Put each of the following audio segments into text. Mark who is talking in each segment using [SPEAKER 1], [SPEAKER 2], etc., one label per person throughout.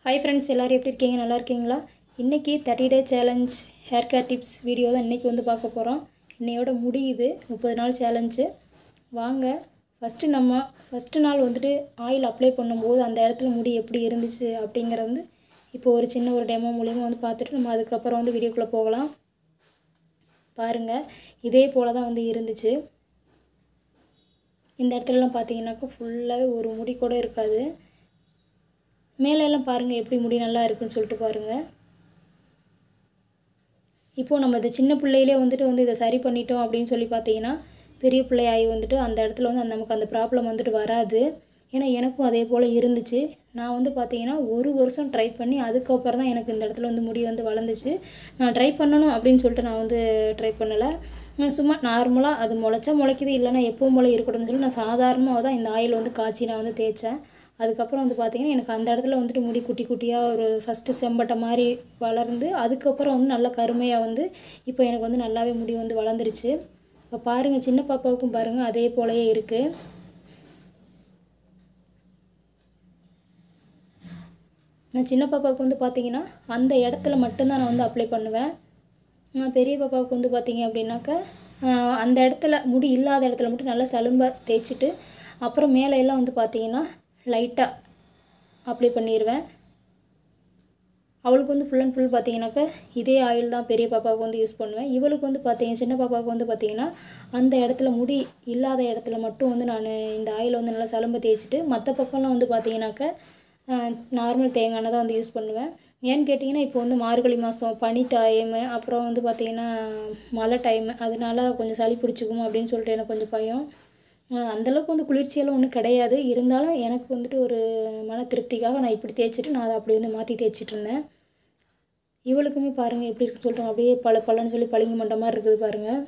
[SPEAKER 1] hi friends எல்லோரும் எப்படி இருக்கீங்க நல்லா இருக்கீங்களா இன்றைக்கி thirty day challenge hair care tips video தான் இன்றைக்கி வந்து பார்க்க போகிறோம் இன்னையோட முடியுது முப்பது நாள் சேலஞ்சு வாங்க ஃபஸ்ட்டு நம்ம ஃபஸ்ட்டு நாள் வந்துட்டு ஆயில் அப்ளை பண்ணும்போது அந்த இடத்துல முடி எப்படி இருந்துச்சு அப்படிங்கிறத வந்து இப்போ ஒரு சின்ன ஒரு டெமோ மூலியமா வந்து பார்த்துட்டு நம்ம அதுக்கப்புறம் வந்து வீடியோக்குள்ளே போகலாம் பாருங்கள் இதே போல் தான் வந்து இருந்துச்சு இந்த இடத்துலலாம் பார்த்தீங்கன்னாக்கா ஃபுல்லாகவே ஒரு முடி கூட இருக்காது மேலே எல்லாம் பாருங்கள் எப்படி முடி நல்லா இருக்குன்னு சொல்லிட்டு பாருங்கள் இப்போது நம்ம இது சின்ன பிள்ளையிலே வந்துட்டு வந்து இதை சரி பண்ணிட்டோம் அப்படின்னு சொல்லி பார்த்தீங்கன்னா பெரிய பிள்ளையாகி வந்துட்டு அந்த இடத்துல வந்து அந்த நமக்கு அந்த ப்ராப்ளம் வந்துட்டு வராது ஏன்னா எனக்கும் அதே போல் இருந்துச்சு நான் வந்து பார்த்தீங்கன்னா ஒரு வருஷம் ட்ரை பண்ணி அதுக்கப்புறம் தான் எனக்கு இந்த இடத்துல வந்து முடி வந்து வளர்ந்துச்சு நான் ட்ரை பண்ணணும் அப்படின்னு சொல்லிட்டு நான் வந்து ட்ரை பண்ணலை நான் சும்மா நார்மலாக அது முளைச்சா முளைக்குது இல்லைன்னா எப்பவும் போல் இருக்கட்டும்னு சொல்லி நான் சாதாரணமாக தான் இந்த ஆயில் வந்து காய்ச்சி நான் வந்து தேய்ச்சேன் அதுக்கப்புறம் வந்து பார்த்திங்கன்னா எனக்கு அந்த இடத்துல வந்துட்டு முடி குட்டி குட்டியாக ஒரு ஃபஸ்ட்டு செம்பட்டை மாதிரி வளர்ந்து அதுக்கப்புறம் வந்து நல்லா கருமையாக வந்து இப்போ எனக்கு வந்து நல்லாவே முடி வந்து வளர்ந்துருச்சு இப்போ பாருங்கள் சின்ன பாப்பாவுக்கும் பாருங்கள் அதே போலயே இருக்குது நான் சின்ன பாப்பாவுக்கு வந்து பார்த்தீங்கன்னா அந்த இடத்துல மட்டும்தான் நான் வந்து அப்ளை பண்ணுவேன் நான் பெரிய பாப்பாவுக்கு வந்து பார்த்தீங்க அப்படின்னாக்கா ஆஹ் அந்த இடத்துல முடி இல்லாத இடத்துல மட்டும் நல்லா சலும்ப தேய்ச்சிட்டு அப்புறம் மேலே எல்லாம் வந்து பார்த்தீங்கன்னா லைட்டாக அப்ளை பண்ணிடுவேன் அவளுக்கு வந்து ஃபுல் அண்ட் ஃபுல் பார்த்தீங்கன்னாக்கா இதே ஆயில் தான் பெரிய பாப்பாவுக்கு வந்து யூஸ் பண்ணுவேன் இவளுக்கு வந்து பார்த்தீங்க சின்ன பாப்பாவுக்கு வந்து பார்த்தீங்கன்னா அந்த இடத்துல முடி இல்லாத இடத்துல மட்டும் வந்து நான் இந்த ஆயில் வந்து நல்லா சலும்ப தேய்ச்சிட்டு மற்ற பக்கம்லாம் வந்து பார்த்தீங்கன்னாக்கா நார்மல் தேங்காய் எண்ணெய் தான் வந்து யூஸ் பண்ணுவேன் ஏன்னு கேட்டிங்கன்னா இப்போ வந்து மார்கழி மாதம் பனி டைமு அப்புறம் வந்து பார்த்திங்கன்னா மழை டைமு அதனால கொஞ்சம் சளி பிடிச்சிக்கும் அப்படின்னு சொல்லிட்டு எனக்கு கொஞ்சம் பயம் அஹ் அந்தளவுக்கு வந்து குளிர்ச்சியெல்லாம் ஒன்றும் கிடையாது இருந்தாலும் எனக்கு வந்துட்டு ஒரு மன திருப்திக்காக நான் இப்படி தேய்ச்சிட்டு நான் அதை அப்படி வந்து மாற்றி தேய்ச்சிட்டு இருந்தேன் இவளுக்குமே பாருங்கள் எப்படி இருக்குன்னு சொல்லிட்டு அப்படியே பல பலன்னு சொல்லி பளிங்கு மண்ட மாதிரி இருக்குது பாருங்கள்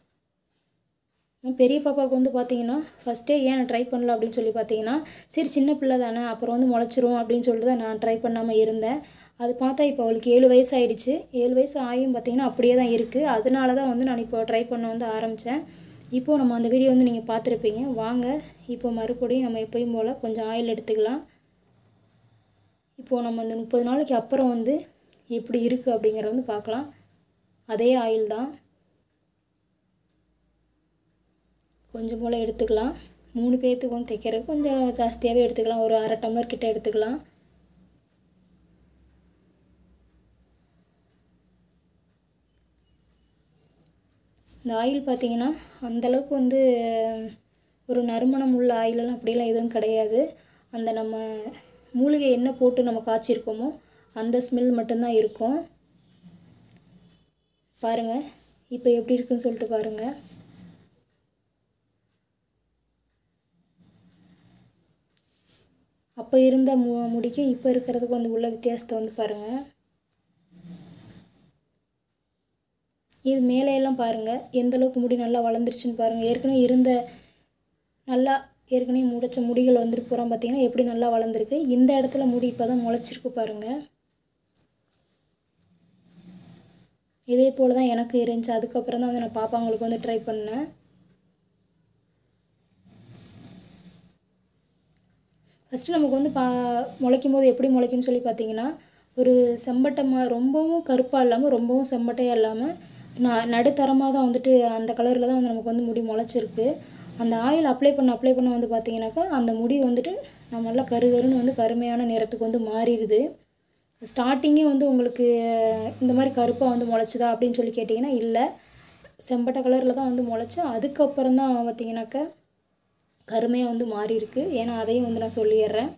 [SPEAKER 1] பெரிய பாப்பாவுக்கு வந்து பார்த்தீங்கன்னா ஃபஸ்ட்டே ஏன் நான் ட்ரை பண்ணல அப்படின்னு சொல்லி பார்த்தீங்கன்னா சரி சின்ன பிள்ளை தானே அப்புறம் வந்து முளைச்சிரும் அப்படின்னு சொல்லிட்டு தான் நான் ட்ரை பண்ணாமல் இருந்தேன் அது பார்த்தா இப்போ அவளுக்கு ஏழு வயசு ஆயிடுச்சு ஏழு வயசு ஆகியும் பார்த்தீங்கன்னா அப்படியே தான் இருக்குது அதனால தான் வந்து நான் இப்போ ட்ரை பண்ண வந்து ஆரம்பித்தேன் இப்போது நம்ம அந்த வீடியோ வந்து நீங்கள் பார்த்துருப்பீங்க வாங்க இப்போ மறுபடியும் நம்ம எப்பயும் போல் கொஞ்சம் ஆயில் எடுத்துக்கலாம் இப்போது நம்ம இந்த முப்பது நாளைக்கு அப்புறம் வந்து எப்படி இருக்குது அப்படிங்கிறத வந்து பார்க்கலாம் அதே ஆயில் தான் கொஞ்சம் போல் எடுத்துக்கலாம் மூணு பேர்த்துக்கு வந்து தைக்கிறது கொஞ்சம் ஜாஸ்தியாகவே எடுத்துக்கலாம் ஒரு அரை டம்ளர் கிட்ட எடுத்துக்கலாம் இந்த ஆயில் பார்த்தீங்கன்னா அந்தளவுக்கு வந்து ஒரு நறுமணம் உள்ள ஆயிலெல்லாம் அப்படியெல்லாம் எதுவும் கிடையாது அந்த நம்ம மூலிகை என்ன போட்டு நம்ம காய்ச்சிருக்கோமோ அந்த ஸ்மெல் மட்டும்தான் இருக்கும் பாருங்கள் இப்போ எப்படி இருக்குன்னு சொல்லிட்டு பாருங்கள் அப்போ இருந்த மு முடிக்கும் இப்போ இருக்கிறதுக்கு வந்து உள்ள வித்தியாசத்தை வந்து பாருங்கள் இது மேலேயெல்லாம் பாருங்கள் எந்த அளவுக்கு முடி நல்லா வளர்ந்துருச்சுன்னு பாருங்கள் ஏற்கனவே இருந்த நல்லா ஏற்கனவே முடைச்ச முடிகள் வந்துட்டு பூரா பார்த்தீங்கன்னா எப்படி நல்லா வளர்ந்துருக்கு இந்த இடத்துல முடி இப்போ தான் முளைச்சிருக்கு பாருங்கள் இதே போல் தான் எனக்கு இருந்துச்சு அதுக்கப்புறம் தான் வந்து நான் பாப்பாங்களுக்கு வந்து ட்ரை பண்ணேன் ஃபஸ்ட்டு நமக்கு வந்து பா முளைக்கும் போது எப்படி முளைக்கும்னு சொல்லி பார்த்தீங்கன்னா ஒரு செம்பட்டமாக ரொம்பவும் கருப்பாக இல்லாமல் ரொம்பவும் செம்பட்டையாக இல்லாமல் நான் நடுத்தரமாக தான் வந்துட்டு அந்த கலரில் தான் வந்து நமக்கு வந்து முடி முளைச்சிருக்கு அந்த ஆயில் அப்ளை பண்ண அப்ளை பண்ண வந்து பார்த்தீங்கன்னாக்கா அந்த முடி வந்துட்டு நம்ம நல்லா கரு கருன்னு வந்து கருமையான நிறத்துக்கு வந்து மாறிடுது ஸ்டார்டிங்கே வந்து உங்களுக்கு இந்த மாதிரி கருப்பாக வந்து முளைச்சிதா அப்படின்னு சொல்லி கேட்டிங்கன்னா இல்லை செம்பட்டை கலரில் தான் வந்து முளைச்சி அதுக்கப்புறம் தான் பார்த்தீங்கன்னாக்கா கருமையாக வந்து மாறி இருக்கு ஏன்னா அதையும் வந்து நான் சொல்லிடுறேன்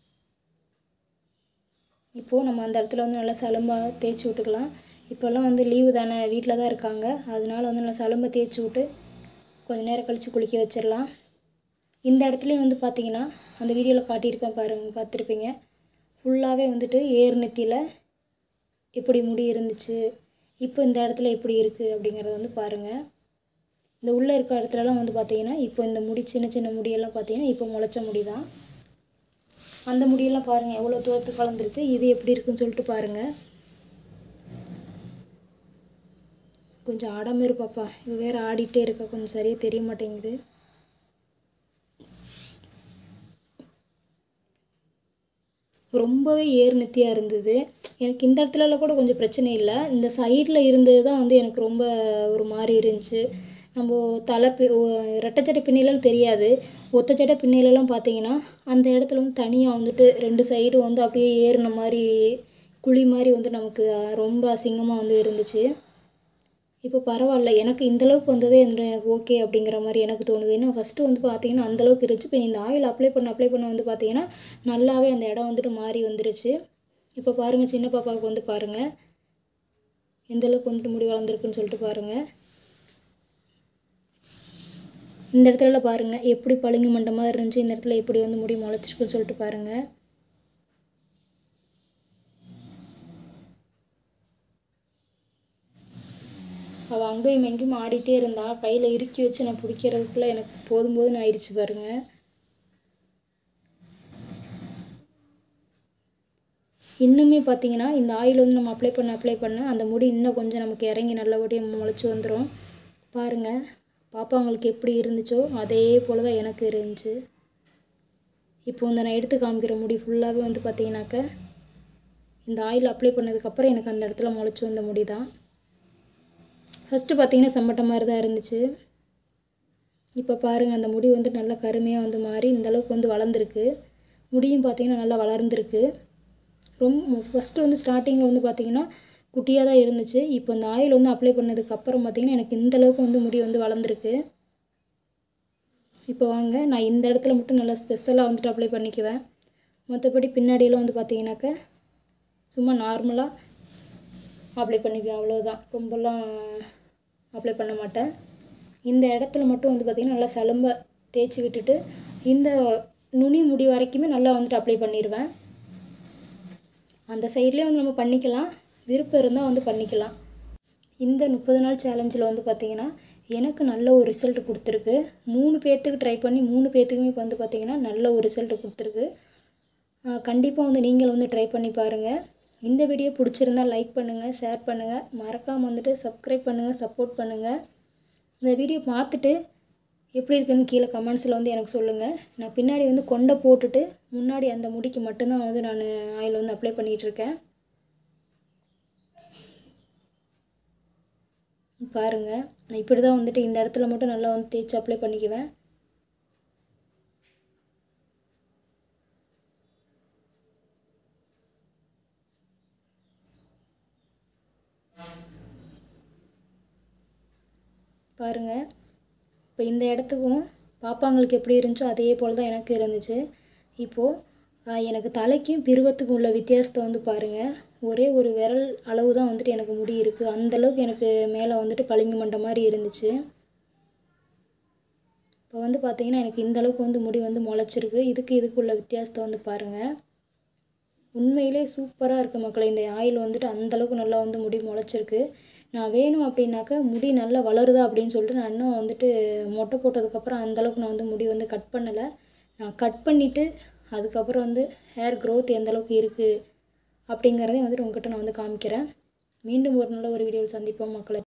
[SPEAKER 1] இப்போது நம்ம அந்த இடத்துல வந்து நல்லா சலும்பாக தேய்ச்சி விட்டுக்கலாம் இப்போல்லாம் வந்து லீவு தானே வீட்டில் தான் இருக்காங்க அதனால வந்து நல்லா சலும்பை தேய்ச்சி விட்டு கொஞ்சம் நேரம் கழித்து குளிக்க வச்சிடலாம் இந்த இடத்துலையும் வந்து பார்த்தீங்கன்னா அந்த வீடியோவில் காட்டியிருப்பேன் பாருங்கள் பார்த்துருப்பீங்க ஃபுல்லாகவே வந்துட்டு ஏர் நெத்தியில் எப்படி முடி இருந்துச்சு இப்போ இந்த இடத்துல எப்படி இருக்குது அப்படிங்கிறத வந்து பாருங்கள் இந்த உள்ளே இருக்க இடத்துலலாம் வந்து பார்த்தீங்கன்னா இப்போ இந்த முடி சின்ன சின்ன முடியெல்லாம் பார்த்தீங்கன்னா இப்போ முளைச்ச முடி தான் அந்த முடியெல்லாம் பாருங்கள் எவ்வளோ தூரத்துக்கு கலந்துருக்கு இது எப்படி இருக்குன்னு சொல்லிட்டு பாருங்கள் கொஞ்சம் ஆடாமல் இரு பாப்பா இது வேறு ஆடிட்டே இருக்கா கொஞ்சம் சரியாக தெரிய மாட்டேங்குது ரொம்பவே ஏர் நெத்தியாக இருந்தது எனக்கு இந்த இடத்துலலாம் கூட கொஞ்சம் பிரச்சனை இல்லை இந்த சைடில் இருந்தது தான் வந்து எனக்கு ரொம்ப ஒரு மாதிரி இருந்துச்சு நம்ம தலை பி ரெட்டச்சட்டை பின்னிலாம் தெரியாது ஒத்தச்சட்டை பின்னிலலாம் பார்த்தீங்கன்னா அந்த இடத்துல வந்து தனியாக வந்துட்டு ரெண்டு சைடும் வந்து அப்படியே ஏறின மாதிரி குழி மாதிரி வந்து நமக்கு ரொம்ப அசிங்கமாக வந்து இருந்துச்சு இப்போ பரவாயில்ல எனக்கு இந்த அளவுக்கு வந்ததே இந்த எனக்கு ஓகே அப்படிங்கிற மாதிரி எனக்கு தோணுது ஏன்னா ஃபஸ்ட்டு வந்து பார்த்தீங்கன்னா அந்த அளவுக்கு இருந்துச்சு இப்போ இந்த ஆயில் அப்ளை பண்ண அப்ளை பண்ண வந்து பார்த்தீங்கன்னா நல்லாவே அந்த இடம் வந்துட்டு மாறி வந்துருச்சு இப்போ பாருங்கள் சின்ன பாப்பாவுக்கு வந்து பாருங்கள் எந்த அளவுக்கு வந்துட்டு முடி வளர்ந்துருக்குன்னு சொல்லிட்டு பாருங்கள் இந்த இடத்துல பாருங்கள் எப்படி பளிங்கு மண்டமாக இருந்துச்சு இந்த இடத்துல எப்படி வந்து முடி முளைச்சிருக்குன்னு சொல்லிட்டு பாருங்கள் அவள் அங்கேயும் எங்கேயும் ஆடிட்டே இருந்தா கையில் இறுக்கி வச்சு நான் பிடிக்கிறதுக்குள்ள எனக்கு போதும் போதும்னு ஆயிடுச்சு பாருங்க இன்னுமே பார்த்தீங்கன்னா இந்த ஆயில் வந்து நம்ம அப்ளை பண்ண அப்ளை பண்ண அந்த முடி இன்னும் கொஞ்சம் நமக்கு இறங்கி நல்லபடியாக முளைச்சி வந்துடும் பாருங்கள் பாப்பாங்களுக்கு எப்படி இருந்துச்சோ அதே போல் தான் எனக்கு இருந்துச்சு இப்போ இந்த நான் எடுத்து காமிக்கிற முடி ஃபுல்லாகவே வந்து பார்த்தீங்கன்னாக்க இந்த ஆயில் அப்ளை பண்ணதுக்கப்புறம் எனக்கு அந்த இடத்துல முளைச்சி வந்த முடி தான் ஃபஸ்ட்டு பார்த்தீங்கன்னா செம்மட்ட மாதிரி தான் இருந்துச்சு இப்போ பாருங்கள் அந்த முடி வந்து நல்லா கருமையாக வந்து மாறி இந்த அளவுக்கு வந்து வளர்ந்துருக்கு முடியும் பார்த்தீங்கன்னா நல்லா வளர்ந்துருக்கு ரொம்ப ஃபஸ்ட்டு வந்து ஸ்டார்டிங்கில் வந்து பார்த்தீங்கன்னா குட்டியாக தான் இருந்துச்சு இப்போ இந்த ஆயில் வந்து அப்ளை பண்ணதுக்கப்புறம் பார்த்தீங்கன்னா எனக்கு இந்த அளவுக்கு வந்து முடி வந்து வளர்ந்துருக்கு இப்போ வாங்க நான் இந்த இடத்துல மட்டும் நல்லா ஸ்பெஷலாக வந்துட்டு அப்ளை பண்ணிக்குவேன் மற்றபடி பின்னாடியெல்லாம் வந்து பார்த்தீங்கன்னாக்க சும்மா நார்மலாக அப்ளை பண்ணிக்குவேன் அவ்வளோதான் ரொம்பலாம் அப்ளை பண்ண மாட்டேன் இந்த இடத்துல மட்டும் வந்து பார்த்திங்கன்னா நல்லா சலம்ப தேய்ச்சி விட்டுட்டு இந்த நுனி முடி வரைக்குமே நல்லா வந்துட்டு அப்ளை பண்ணிடுவேன் அந்த சைட்லேயே வந்து நம்ம பண்ணிக்கலாம் விருப்பம் இருந்தால் வந்து பண்ணிக்கலாம் இந்த முப்பது நாள் சேலஞ்சில் வந்து பார்த்திங்கன்னா எனக்கு நல்ல ஒரு ரிசல்ட் கொடுத்துருக்கு மூணு பேர்த்துக்கு ட்ரை பண்ணி மூணு பேர்த்துக்குமே இப்போ வந்து பார்த்திங்கன்னா நல்ல ஒரு ரிசல்ட் கொடுத்துருக்கு கண்டிப்பாக வந்து நீங்கள் வந்து ட்ரை பண்ணி பாருங்கள் இந்த வீடியோ பிடிச்சிருந்தா லைக் பண்ணுங்கள் ஷேர் பண்ணுங்கள் மறக்காமல் வந்துட்டு சப்ஸ்கிரைப் பண்ணுங்கள் சப்போர்ட் பண்ணுங்கள் இந்த வீடியோ பார்த்துட்டு எப்படி இருக்குன்னு கீழே கமெண்ட்ஸில் வந்து எனக்கு சொல்லுங்கள் நான் பின்னாடி வந்து கொண்டை போட்டுட்டு முன்னாடி அந்த முடிக்கு மட்டும்தான் வந்து நான் ஆயில் வந்து அப்ளை பண்ணிகிட்ருக்கேன் பாருங்கள் நான் இப்படி தான் வந்துட்டு இந்த இடத்துல மட்டும் நல்லா வந்து தேய்ச்சி அப்ளை பண்ணிக்குவேன் பாருங்கள் இப்போ இந்த இடத்துக்கும் பாப்பாங்களுக்கு எப்படி இருந்துச்சோ அதே போல் தான் எனக்கு இருந்துச்சு இப்போது எனக்கு தலைக்கும் பிருவத்துக்கும் உள்ள வித்தியாசத்தை வந்து பாருங்கள் ஒரே ஒரு விரல் அளவு தான் வந்துட்டு எனக்கு முடி இருக்குது அந்தளவுக்கு எனக்கு மேலே வந்துட்டு பளிங்கு மண்டை மாதிரி இருந்துச்சு இப்போ வந்து பார்த்திங்கன்னா எனக்கு இந்த அளவுக்கு வந்து முடி வந்து முளைச்சிருக்கு இதுக்கு இதுக்கு உள்ள வித்தியாசத்தை வந்து பாருங்கள் உண்மையிலே சூப்பராக இருக்குது மக்களை இந்த ஆயில் வந்துட்டு அந்தளவுக்கு நல்லா வந்து முடி முளைச்சிருக்கு நான் வேணும் அப்படின்னாக்கா முடி நல்லா வளருதா அப்படின்னு சொல்லிட்டு நான் இன்னும் வந்துட்டு மொட்டை போட்டதுக்கப்புறம் அந்தளவுக்கு நான் வந்து முடி வந்து கட் பண்ணலை நான் கட் பண்ணிவிட்டு அதுக்கப்புறம் வந்து ஹேர் க்ரோத் எந்த அளவுக்கு இருக்குது அப்படிங்கிறதையும் வந்துட்டு உங்ககிட்ட நான் வந்து காமிக்கிறேன் மீண்டும் ஒரு நல்ல ஒரு வீடியோவில் சந்திப்போம் மக்களை